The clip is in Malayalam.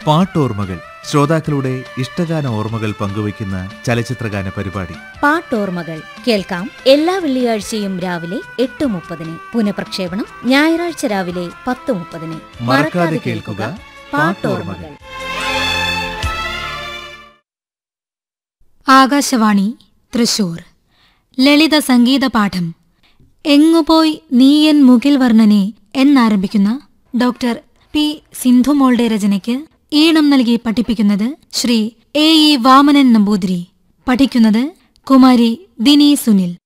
പാട്ടോർമ്മകൾ ശ്രോതാക്കളുടെ ഇഷ്ടഗാന ഓർമ്മകൾ പങ്കുവയ്ക്കുന്ന ചലച്ചിത്രഗാന പരിപാടി പാട്ടോർമ്മകൾ കേൾക്കാം എല്ലാ വെള്ളിയാഴ്ചയും രാവിലെ എട്ട് മുപ്പതിന് പുനഃപ്രക്ഷേപണം ഞായറാഴ്ച രാവിലെ പത്ത് മുപ്പതിന് മറക്കാതെ കേൾക്കുക പാട്ടോർമ്മകൾ ആകാശവാണി തൃശൂർ ലളിത സംഗീത പാഠം എങ്ങുപോയി നീയൻ മുകിൽ വർണ്ണനെ എന്നാരംഭിക്കുന്ന ഡോക്ടർ പി സിന്ധുമോളുടെ രചനയ്ക്ക് ഈണം നൽകി പഠിപ്പിക്കുന്നത് ശ്രീ എ ഇ വാമനൻ നമ്പൂതിരി പഠിക്കുന്നത് കുമാരി ദിനി സുനിൽ